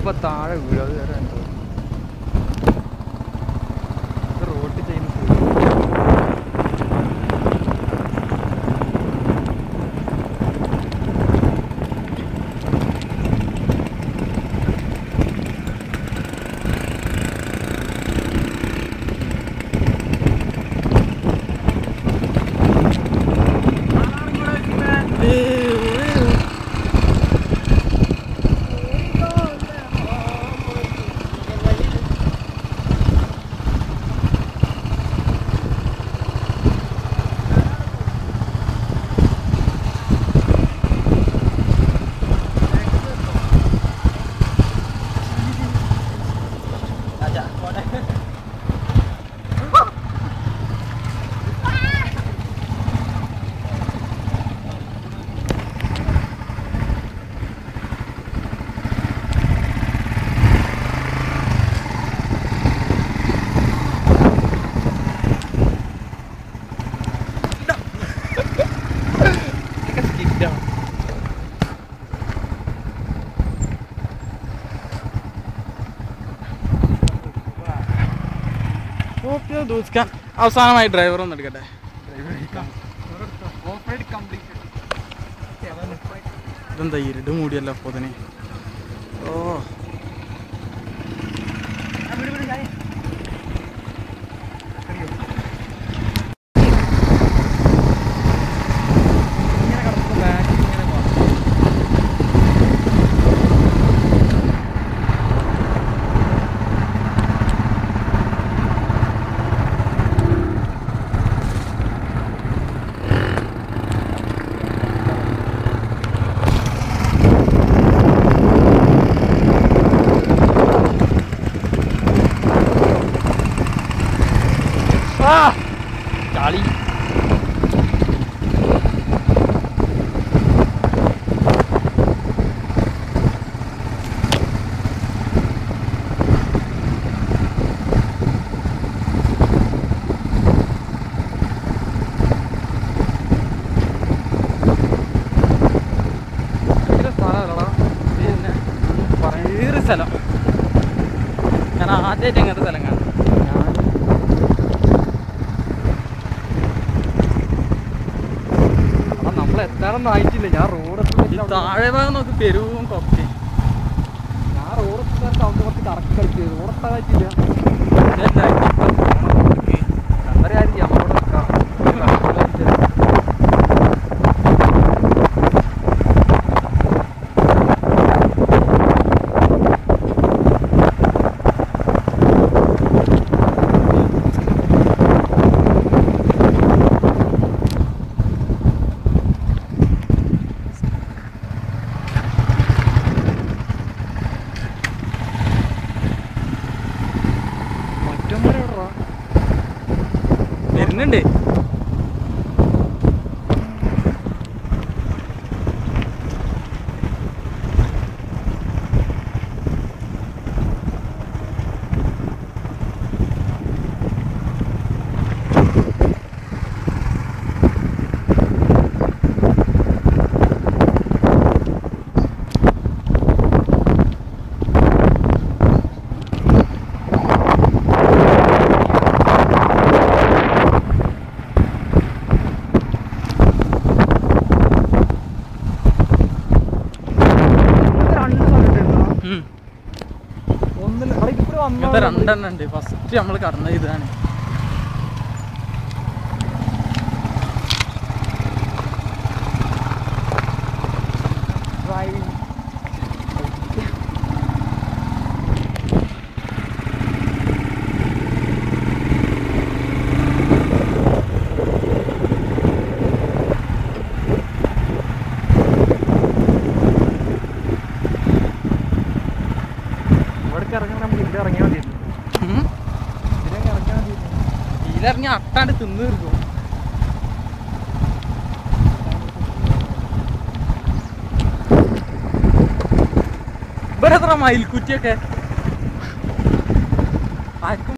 ഇപ്പൊ താഴെ വീഴും അത് വരെ എന്തോ റോഡ് ചെയ്യുന്ന ഓക്കെ ദൂസ്കാൻ അവസാനമായി ഡ്രൈവർ ഒന്ന് എടുക്കട്ടെ ഇതെന്താ ഇരുട് മൂടിയല്ലോ അപ്പോൾ തന്നെ ഓ ചാളി ഭയങ്കര സ്ഥലമല്ലടാ പിന്നെ ഭയങ്കര സ്ഥലം ഞാൻ ആദ്യമായിട്ട് അങ്ങനത്തെ സ്ഥലം കാണും ഞാൻ എടാ, നമ്മൾ എത്താറൊന്നും ആയിട്ടില്ല ഞാൻ റോഡ് ഈ താഴെ ഭാഗം നോക്ക് പെരുവും കൊക്കെ ഞാൻ റോഡ് സൗണ്ട് കുറച്ച് കറക്റ്റ് കളിച്ചു റോഡ് എത്താൻ ആയിട്ടില്ല ഇതല്ല ഇപ്പൊ പോണ റോഡിലേക്ക് രണ്ടര ആയിരിക്കും നമ്മളോട് നിൽക്കാം മറ്റന്മാരെവിടെടാ വരുന്നുണ്ട് രണ്ട് കണ്ടിട്ടുണ്ടോ ഉം. ഒന്നില്ല അവിടെ ഇപ്പഴും ഇങ്ങനത്തെ വന്ന രണ്ടെണ്ണം ഉണ്ട് ഫസ്റ്റ് നമ്മൾ കടന്നത് ഇതാണ് ഡ്രൈവിംഗ് ഇവിടേക്ക് ഇറങ്ങാൻ നമ്മൾ ഇവിടെ ഇറങ്ങിയാൽ മതി ഉം. ഇതിലേക്ക് ഇറങ്ങിയാൽ മതി ഇതിലിറങ്ങി അട്ടാണ്ട് തിന്നു തീർക്കും ഇവിടെ എത്ര മയിൽക്കുറ്റിയൊക്കെ ആർക്കും